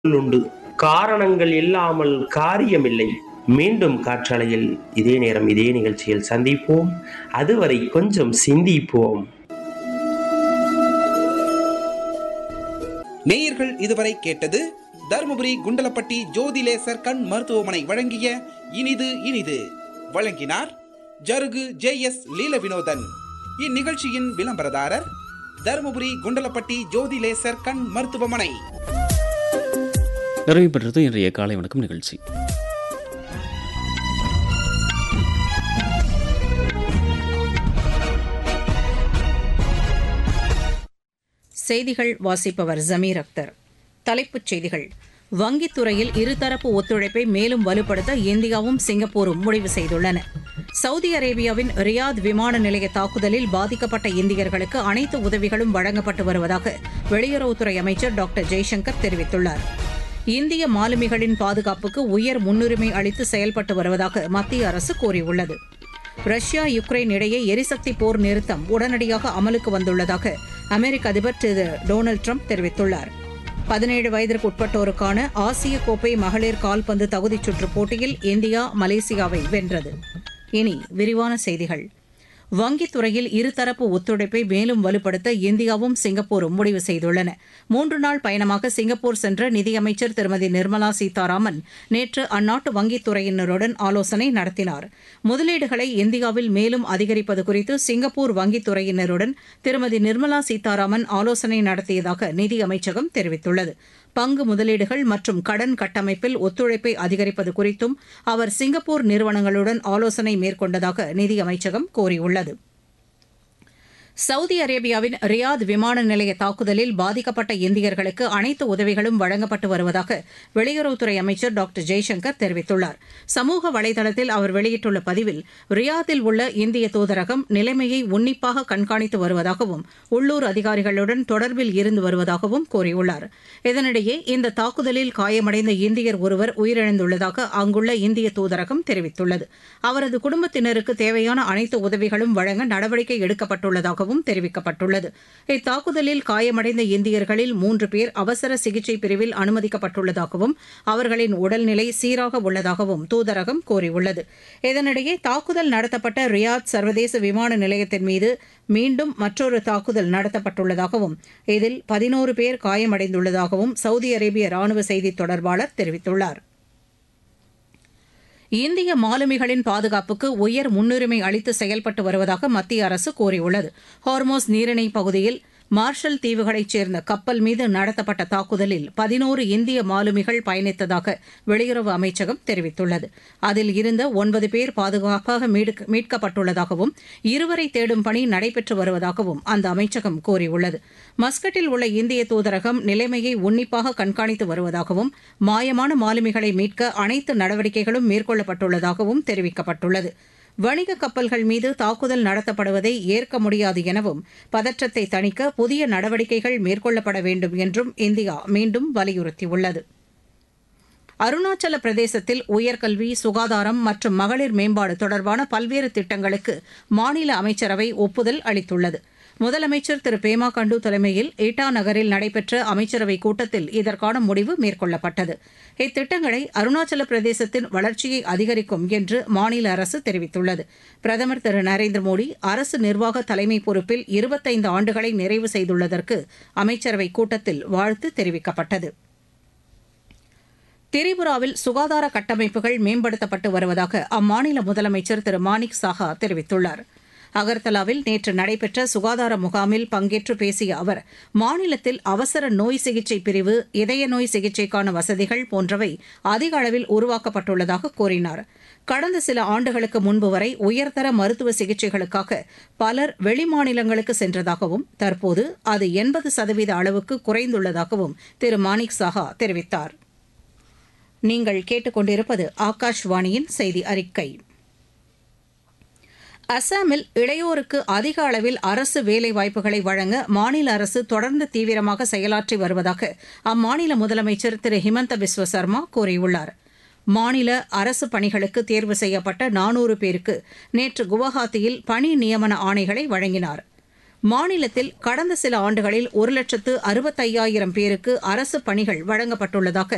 உண்டு காரணங்கள் இல்லாமல் காரியமில்லை மீண்டும் காற்றலையில் இதே நேரம் இதே நிகழ்ச்சியில் சந்திப்போம் அதுவரை கொஞ்சம் சிந்திப்போம் நேயர்கள் இதுவரை கேட்டது தருமபுரி குண்டலப்பட்டி ஜோதிலேசர் கண் மருத்துவமனை வழங்கிய இனிது இனிது வழங்கினார் ஜருகு ஜே எஸ் லீல வினோதன் இந்நிகழ்ச்சியின் விளம்பரதாரர் தருமபுரி குண்டலப்பட்டி ஜோதிலேசர் கண் மருத்துவமனை நிறைவு பெற்றது இன்றைய காலை வணக்கம் நிகழ்ச்சி செய்திகள் வாசிப்பவர் ஜமீர் அக்தர் தலைப்புச் செய்திகள் வங்கித் துறையில் இருதரப்பு ஒத்துழைப்பை மேலும் வலுப்படுத்த இந்தியாவும் சிங்கப்பூரும் முடிவு செய்துள்ளன சவுதி அரேபியாவின் ரியாத் விமான நிலைய தாக்குதலில் பாதிக்கப்பட்ட இந்தியர்களுக்கு அனைத்து உதவிகளும் வழங்கப்பட்டு வருவதாக வெளியுறவுத்துறை அமைச்சர் டாக்டர் ஜெய்சங்கர் தெரிவித்துள்ளார் இந்திய மாலுமிகளின் பாதுகாப்புக்கு உயர் முன்னுரிமை அளித்து செயல்பட்டு வருவதாக மத்திய அரசு கூறியுள்ளது ரஷ்யா யுக்ரைன் இடையே எரிசக்தி போர் நிறுத்தம் உடனடியாக அமலுக்கு வந்துள்ளதாக அமெரிக்க அதிபர் திரு டொனால்டு ட்ரம்ப் தெரிவித்துள்ளார் பதினேழு வயதிற்கு உட்பட்டோருக்கான ஆசிய கோப்பை மகளிர் கால்பந்து தகுதிச் சுற்றுப் போட்டியில் இந்தியா மலேசியாவை வென்றது இனி விரிவான செய்திகள் வங்கித் துறையில் இருதரப்பு ஒத்துழைப்பை மேலும் வலுப்படுத்த இந்தியாவும் சிங்கப்பூரும் முடிவு செய்துள்ளன மூன்று நாள் பயணமாக சிங்கப்பூர் சென்ற நிதியமைச்சர் திருமதி நிர்மலா சீதாராமன் நேற்று அந்நாட்டு வங்கித் துறையினருடன் ஆலோசனை நடத்தினார் முதலீடுகளை இந்தியாவில் மேலும் அதிகரிப்பது குறித்து சிங்கப்பூர் வங்கித் துறையினருடன் திருமதி நிர்மலா சீதாராமன் ஆலோசனை நடத்தியதாக நிதி அமைச்சகம் தெரிவித்துள்ளது பங்கு முதலீடுகள் மற்றும் கடன் கட்டமைப்பில் ஒத்துழைப்பை அதிகரிப்பது குறித்தும் அவர் சிங்கப்பூர் நிறுவனங்களுடன் ஆலோசனை மேற்கொண்டதாக நிதி அமைச்சகம் கூறியுள்ளது சவுதி அரேபியாவின் ரியாத் விமான நிலைய தாக்குதலில் பாதிக்கப்பட்ட இந்தியர்களுக்கு அனைத்து உதவிகளும் வழங்கப்பட்டு வருவதாக வெளியுறவுத்துறை அமைச்சர் டாக்டர் ஜெய்சங்கர் தெரிவித்துள்ளார் சமூக வலைதளத்தில் அவர் வெளியிட்டுள்ள பதிவில் ரியாத்தில் உள்ள இந்திய தூதரகம் நிலைமையை உன்னிப்பாக கண்காணித்து வருவதாகவும் உள்ளூர் அதிகாரிகளுடன் தொடர்பில் இருந்து வருவதாகவும் கூறியுள்ளார் இதனிடையே இந்த தாக்குதலில் காயமடைந்த இந்தியர் ஒருவர் உயிரிழந்துள்ளதாக அங்குள்ள இந்திய தூதரகம் தெரிவித்துள்ளது அவரது குடும்பத்தினருக்கு தேவையான அனைத்து உதவிகளும் வழங்க நடவடிக்கை எடுக்கப்பட்டுள்ளதாகவும் தெரிவிக்கப்பட்டுள்ளது இத்தாக்குதலில் காயமடைந்த இந்தியர்களில் மூன்று பேர் அவசர சிகிச்சை பிரிவில் அனுமதிக்கப்பட்டுள்ளதாகவும் அவர்களின் உடல்நிலை சீராக உள்ளதாகவும் தூதரகம் கூறியுள்ளது இதனிடையே தாக்குதல் நடத்தப்பட்ட ரியாத் சர்வதேச விமான நிலையத்தின் மீது மீண்டும் மற்றொரு தாக்குதல் நடத்தப்பட்டுள்ளதாகவும் இதில் பதினோரு பேர் காயமடைந்துள்ளதாகவும் சவுதி அரேபிய ராணுவ செய்தித் தொடர்பாளர் தெரிவித்துள்ளார் இந்திய மாலுமிகளின் பாதுகாப்புக்கு உயர் முன்னுரிமை அளித்து செயல்பட்டு வருவதாக மத்திய அரசு கூறியுள்ளது ஹார்மோஸ் நீரிணை பகுதியில் மார்ஷல் தீவுகளைச் சேர்ந்த கப்பல் மீது நடத்தப்பட்ட தாக்குதலில் பதினோரு இந்திய மாலுமிகள் பயணித்ததாக வெளியுறவு அமைச்சகம் தெரிவித்துள்ளது அதில் இருந்த ஒன்பது பேர் பாதுகாப்பாக மீட்கப்பட்டுள்ளதாகவும் இருவரை தேடும் பணி நடைபெற்று வருவதாகவும் அந்த அமைச்சகம் கூறியுள்ளது மஸ்கட்டில் உள்ள இந்திய தூதரகம் நிலைமையை உன்னிப்பாக கண்காணித்து வருவதாகவும் மாயமான மாலுமிகளை மீட்க அனைத்து நடவடிக்கைகளும் மேற்கொள்ளப்பட்டுள்ளதாகவும் தெரிவிக்கப்பட்டுள்ளது வணிக கப்பல்கள் மீது தாக்குதல் நடத்தப்படுவதை ஏற்க முடியாது எனவும் பதற்றத்தை தணிக்க புதிய நடவடிக்கைகள் மேற்கொள்ளப்பட வேண்டும் என்றும் இந்தியா மீண்டும் வலியுறுத்தியுள்ளது அருணாச்சல பிரதேசத்தில் உயர்கல்வி சுகாதாரம் மற்றும் மகளிர் மேம்பாடு தொடர்பான பல்வேறு திட்டங்களுக்கு மாநில அமைச்சரவை ஒப்புதல் அளித்துள்ளது முதலமைச்சர் திரு பேமா கண்டு தலைமையில் ஈட்டா நகரில் நடைபெற்ற அமைச்சரவைக் கூட்டத்தில் இதற்கான முடிவு மேற்கொள்ளப்பட்டது இத்திட்டங்களை அருணாச்சல பிரதேசத்தின் வளர்ச்சியை அதிகரிக்கும் என்று மாநில அரசு தெரிவித்துள்ளது பிரதமர் திரு நரேந்திர மோடி அரசு நிர்வாக தலைமை பொறுப்பில் இருபத்தைந்து ஆண்டுகளை நிறைவு செய்துள்ளதற்கு அமைச்சரவைக் கூட்டத்தில் வாழ்த்து தெரிவிக்கப்பட்டது திரிபுராவில் சுகாதார கட்டமைப்புகள் மேம்படுத்தப்பட்டு வருவதாக அம்மாநில முதலமைச்சர் திரு மாணிக் சாஹா தெரிவித்துள்ளார் அகர்தலாவில் நேற்று நடைபெற்ற சுகாதார முகாமில் பங்கேற்று பேசிய அவர் மாநிலத்தில் அவசர நோய் சிகிச்சை பிரிவு இதய நோய் சிகிச்சைக்கான வசதிகள் போன்றவை அதிக அளவில் உருவாக்கப்பட்டுள்ளதாக கூறினார் கடந்த சில ஆண்டுகளுக்கு முன்பு வரை உயர்தர மருத்துவ சிகிச்சைகளுக்காக பலர் வெளிமாநிலங்களுக்கு சென்றதாகவும் தற்போது அது எண்பது சதவீத அளவுக்கு குறைந்துள்ளதாகவும் திரு மாணிக் சாஹா தெரிவித்தார் நீங்கள் கேட்டுக்கொண்டிருப்பது ஆகாஷ்வாணியின் செய்தி அறிக்கை அசாமில் இளையோருக்கு அதிக அளவில் அரசு வேலைவாய்ப்புகளை வழங்க மாநில அரசு தொடர்ந்து தீவிரமாக செயலாற்றி வருவதாக அம்மாநில முதலமைச்சர் திரு ஹிமந்த பிஸ்வ சர்மா கூறியுள்ளார் மாநில அரசு பணிகளுக்கு தேர்வு செய்யப்பட்ட நானூறு பேருக்கு நேற்று குவஹாத்தியில் பணி நியமன ஆணைகளை வழங்கினார் மாநிலத்தில் கடந்த சில ஆண்டுகளில் ஒரு லட்சத்து அறுபத்தையாயிரம் பேருக்கு அரசு பணிகள் வழங்கப்பட்டுள்ளதாக